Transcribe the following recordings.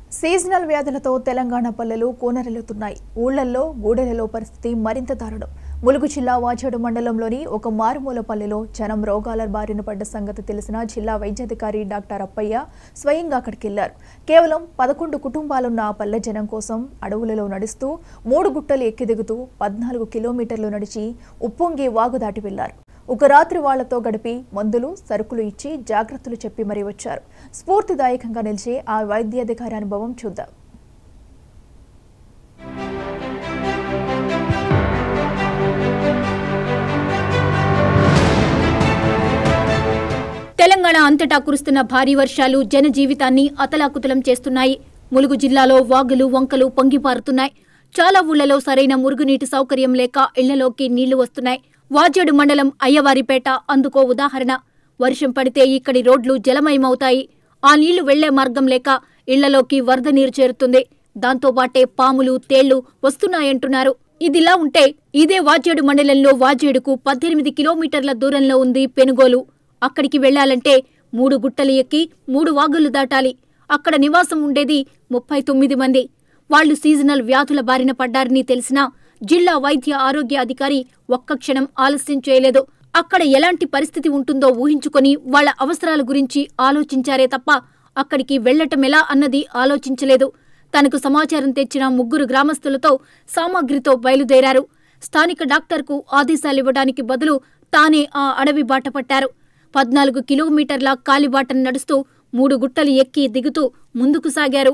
Seasonal వ్యాధులతో తెలంగాణ పల్లెలు కూనరెల్లుతున్నాయి ఊళ్లల్లో గూడెలలో పరిస్థితి మరింత దారుణం ములుగు జిల్లా వాచేడు మండలంలోని ఒక మారుమూల పల్లెలో జనం రోగాల బారిన పడ్డ సంగతి తెలిసిన జిల్లా వైద్యాధికారి డాక్టర్ అప్పయ్య స్వయంగా అక్కడికెళ్లారు కేవలం పదకొండు కుటుంబాలున్న ఆ పల్లె జనం కోసం అడవులలో నడుస్తూ మూడు గుట్టలు ఎక్కి దిగుతూ పద్నాలుగు కిలోమీటర్లు నడిచి ఉప్పొంగి వాగు దాటి వెళ్లారు ఒక రాత్రి వాళ్లతో గడిపి మందులు సరుకులు ఇచ్చి జాగ్రత్తలు చెప్పి మరీ వచ్చారు స్ఫూర్తిదాయకంగా నిలిచే ఆ వైద్యాధికారి అనుభవం చూద్దాం తెలంగాణ అంతటా కురుస్తున్న భారీ వర్షాలు జనజీవితాన్ని అతలాకుతలం చేస్తున్నాయి ములుగు జిల్లాలో వాగులు వంకలు పొంగిపారుతున్నాయి చాలా ఊళ్లలో సరైన మురుగునీటి సౌకర్యం లేక ఇళ్లలోకి నీళ్లు వస్తున్నాయి వాజేడు మండలం అయ్యవారిపేట అందుకో ఉదాహరణ వర్షం పడితే ఇక్కడి రోడ్లు జలమయమవుతాయి ఆ నీళ్లు వెళ్లే మార్గం లేక ఇళ్లలోకి వరద నీరు చేరుతుంది దాంతో పాటే పాములు తేళ్లు వస్తున్నాయంటున్నారు ఇదిలా ఉంటే ఇదే వాజేడు మండలంలో వాజేడుకు పద్దెనిమిది కిలోమీటర్ల దూరంలో ఉంది పెనుగోలు అక్కడికి వెళ్లాలంటే మూడు గుట్టలు ఎక్కి మూడు వాగులు దాటాలి అక్కడ నివాసం ఉండేది ముప్పై తొమ్మిది మంది వాళ్లు సీజనల్ వ్యాధుల బారిన పడ్డారని తెలిసినా జిల్లా వైద్య ఆరోగ్య అధికారి ఒక్క క్షణం ఆలస్యం చేయలేదు అక్కడ ఎలాంటి పరిస్థితి ఉంటుందో ఊహించుకొని వాళ్ల అవసరాల గురించి ఆలోచించారే తప్ప అక్కడికి వెళ్లటమెలా అన్నది ఆలోచించలేదు తనకు సమాచారం తెచ్చిన ముగ్గురు గ్రామస్తులతో సామాగ్రితో బయలుదేరారు స్థానిక డాక్టర్కు ఆదేశాలివ్వడానికి బదులు తానే ఆ అడవి బాట పట్టారు పద్నాలుగు కిలోమీటర్ల కాలిబాటను నడుస్తూ మూడు గుట్టలు ఎక్కి దిగుతూ ముందుకు సాగారు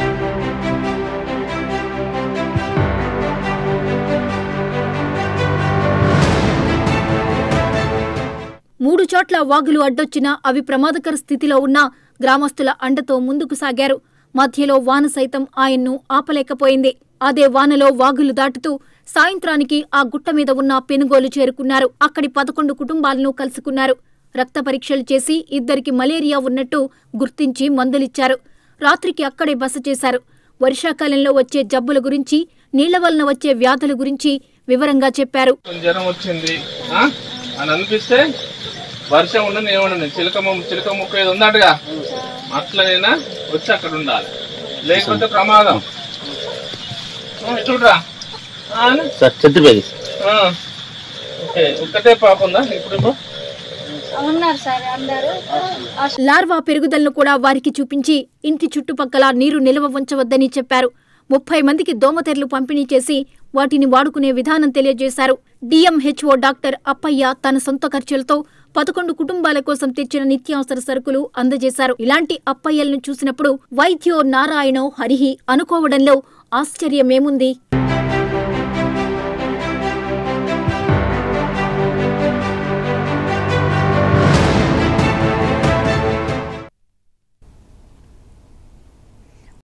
మూడు చోట్ల వాగులు అడ్డొచ్చినా అవి ప్రమాదకర స్థితిలో ఉన్న గ్రామస్తుల అండతో ముందుకు సాగారు మధ్యలో వాన సైతం ఆయన్ను ఆపలేకపోయింది అదే వానలో వాగులు దాటుతూ సాయంత్రానికి ఆ గుట్ట మీద ఉన్న పెనుగోలు చేరుకున్నారు అక్కడి పదకొండు కుటుంబాలను కలుసుకున్నారు రక్త పరీక్షలు చేసి ఇద్దరికి మలేరియా ఉన్నట్టు గుర్తించి మందులిచ్చారు రాత్రికి అక్కడే బస చేశారు వర్షాకాలంలో వచ్చే జబ్బుల గురించి నీళ్ల వలన వచ్చే వ్యాధుల గురించి వివరంగా చెప్పారు కొంచెం జ్వరం వచ్చింది ఆ? అని అనిపిస్తే వర్షం ఉండని ఏముండదు చిలక మొ- చిలక ముక్క ఏది ఉందటగా అట్లనైనా వచ్చి అక్కడ ఉండాలి లేకపోతే ప్రమాదం ఆ, చూడరా ఆ, అను. సార్ చతుర్వేది ఆ. ఓకే ఒక్కటే పాప ఉందా ఇప్పుడు ఇప్పుడు? ఉన్నారు సార్ అందరూ లార్వా పెరుగుదలను కూడా వారికి చూపించి ఇంటి చుట్టుపక్కల నీరు నిల్వ ఉంచవద్దని చెప్పారు ముప్పై మందికి దోమతెరలు పంపిణీ చేసి వాటిని వాడుకునే విధానం తెలియజేశారు డిఎంహెచ్ఓ డాక్టర్ అప్పయ్య తన సొంత ఖర్చులతో పదకొండు కుటుంబాల కోసం తెచ్చిన నిత్యావసర సరుకులు అందజేశారు ఇలాంటి అప్పయ్యలను చూసినప్పుడు వైద్యో నారాయణో హరిహి అనుకోవడంలో ఆశ్చర్యమేముంది